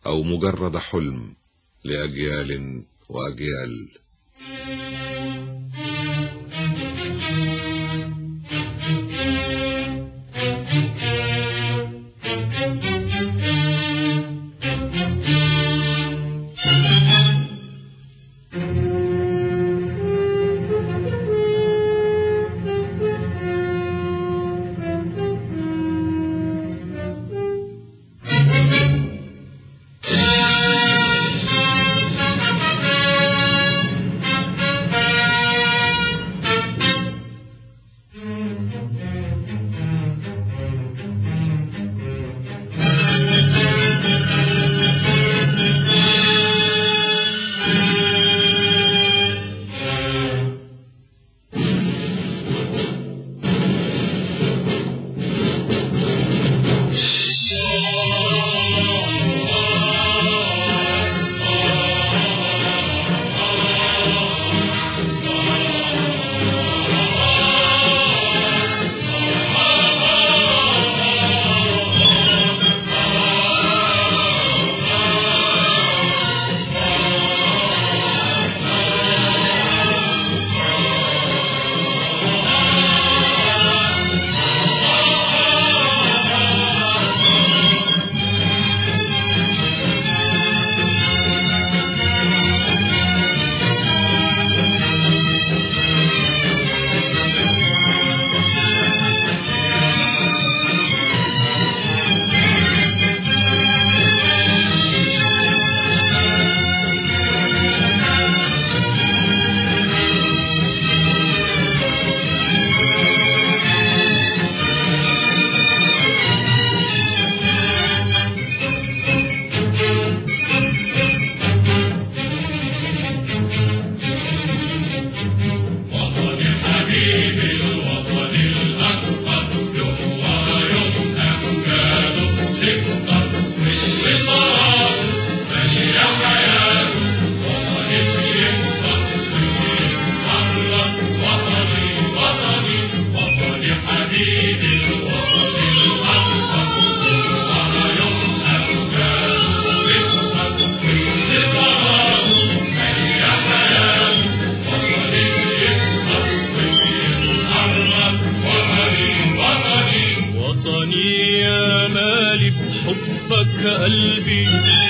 أو مجرد حلم لأجيال وأجيال وطني يا مالي بحبك قلبي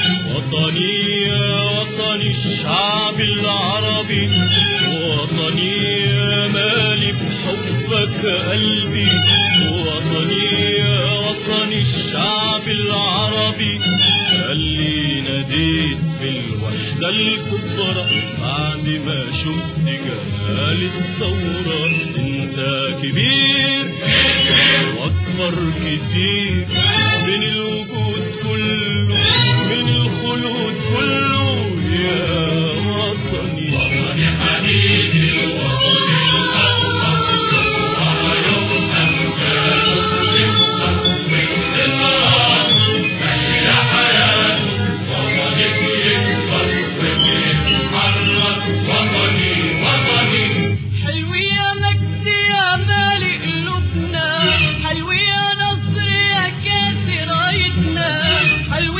وطني يا وطني الشعب العربي وطني يا مالي بحبك قلبي وطني يا وطني الشعب العربي اللي ناديت بالوحدة الكبرى بعد ما شفت جمال الثورة انت كبير واكبر كتير من الوجود كله من الخلود كله يا وطني وطني حبيبي الوطن حلو يا مجد يا مالي قلوبنا حلو يا نصر يا كاس رايتنا حلو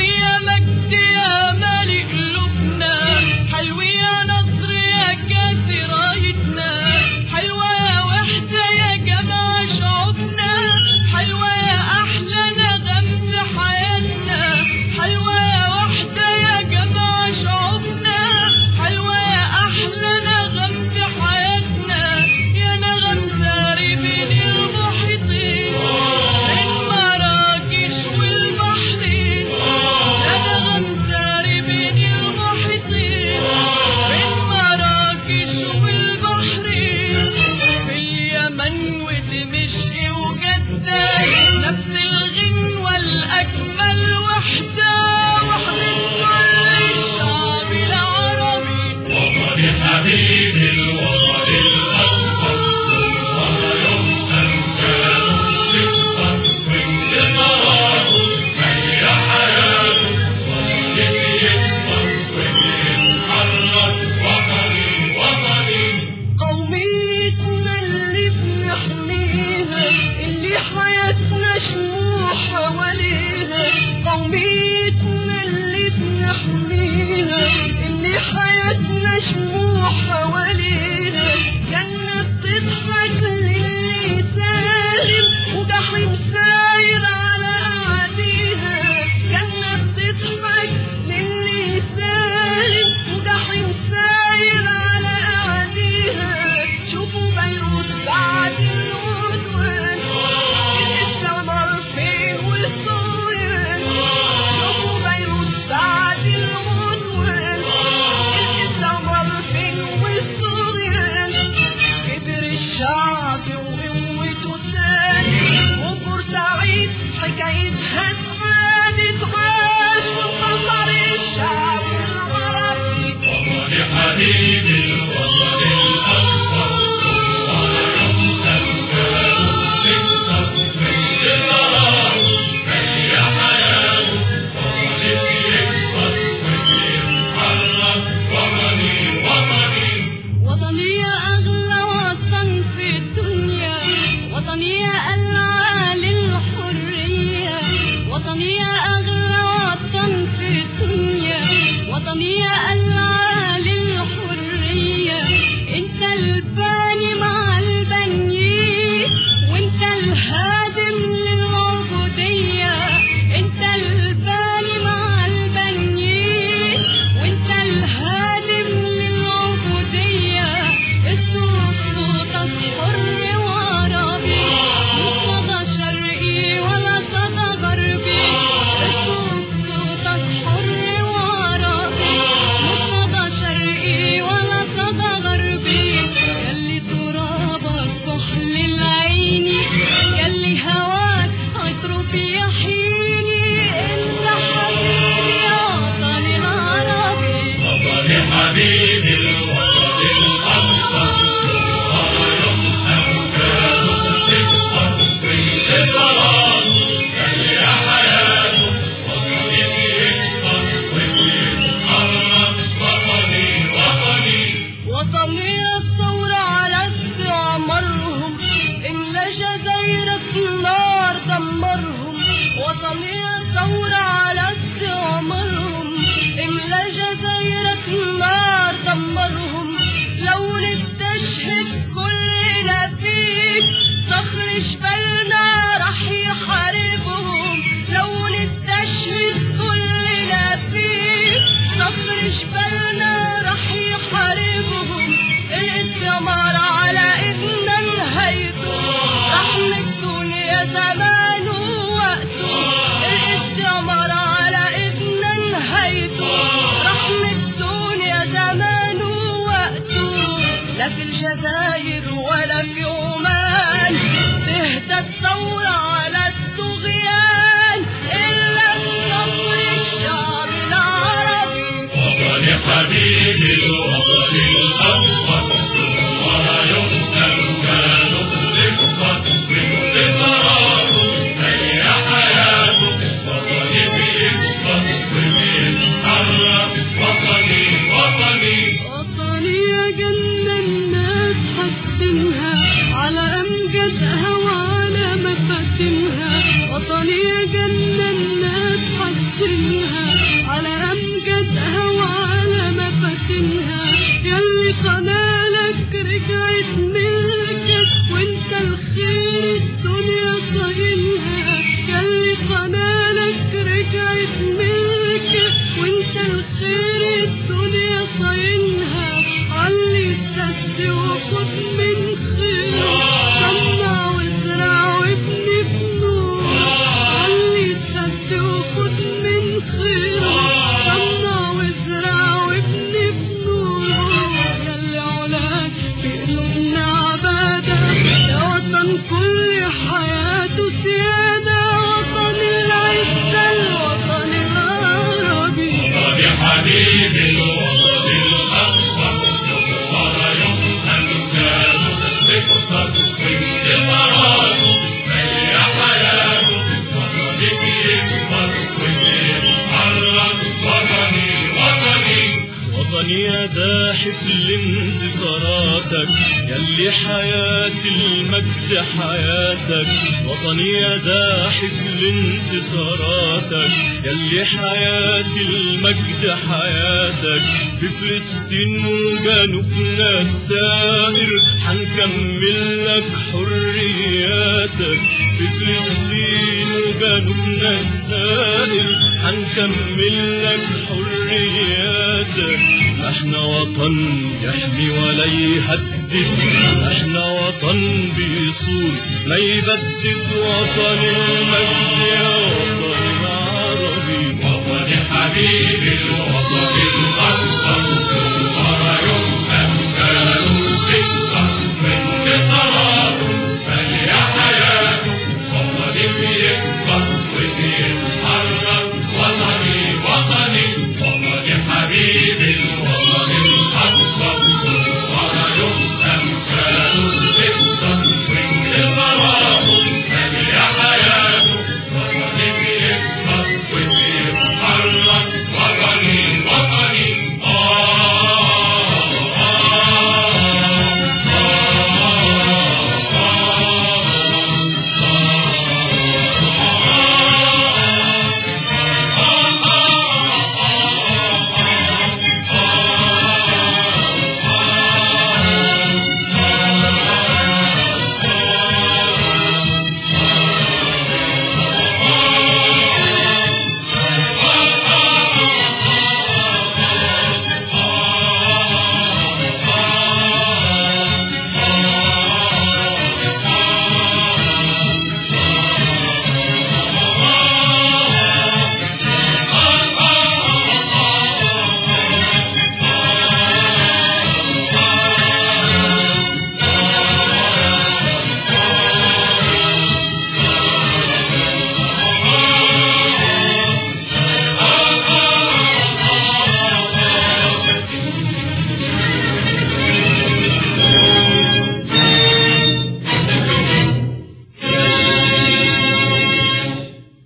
وطني يا أغلى وطن في الدنيا وطني يا العالي الحرية وطني يا أغلى وطن في الدنيا وطني يا العالي الحرية انت الباني مع البني وانت الهادم للعبودية انت الباني مع البني وانت الهادم للعبودية الصوت صوتك حر وعربي مش صدى شرقي ولا صدى غربي الصوت صوتك حر وعربي مش صدى شرقي ولا صدى غربي يلي ترابك كحل العين يلي هواك عطرب يحييني انت حبيبي يا وطني العربي وطني الثورة على استعمارهم املا جزايرك نار دمرهم وطني الثورة على استعمارهم املا جزايرك نار دمرهم لو نستشهد كلنا فيك صخر جبلنا رح يحاربهم لو نستشهد كلنا فيك صخر جبلنا رح يحاربهم الاستعمار على ايدنا نهايته رح الدنيا زمان ووقته الاستعمار على ايدنا نهايته رح الدنيا زمان ووقته لا في الجزائر ولا في عمان تهدى الثورة على الطغيان إلا بنصر الشعب العربي وطني حبيبي الوطن الأول ولا يقتل كانوا لفت بانتصاراته هي حياته وطني بيكبر وبيتحرك وطني وطني وطني يا جنة الناس حاسدينها على أمجدها وعلى مفاتنها وطني يا جنة الناس حاسدينها على أمجدها وعلى مفاتنها يلي قنالك رجعت ملكك وانت الخير الدنيا صاينها يلي قنالك رجعت ملكك وانت الخير الدنيا صاينها علي السد وخد من خيره صنع وازرع وابني بنور علي السد وخد من خيره صنع وازرع وابني بنور يلي علاك في قلوبنا عبادة يا وطن كل حياته سيادة وطن العزة الوطن العربي وطني حبيبي الوطن الأول ولا يقتل كانوا لفت بانتصاراته هي حياته وطني بيكبر وبيتحرك وطني وطني وطني يا زاحف لانتصاراتك يلي حياة المجد حياتك وطني يا زاحف لانتصاراتك يلي حياة المجد حياتك في فلسطين وجنوبنا السائر حنكمل لك حرياتك في فلسطين وجنوبنا السائر حنكمل لك حرياتك احنا وطن يحمي ولا يهدد احنا وطن بيصون ما يبدد وطن المجد يا وطن العربي وطن حبيبي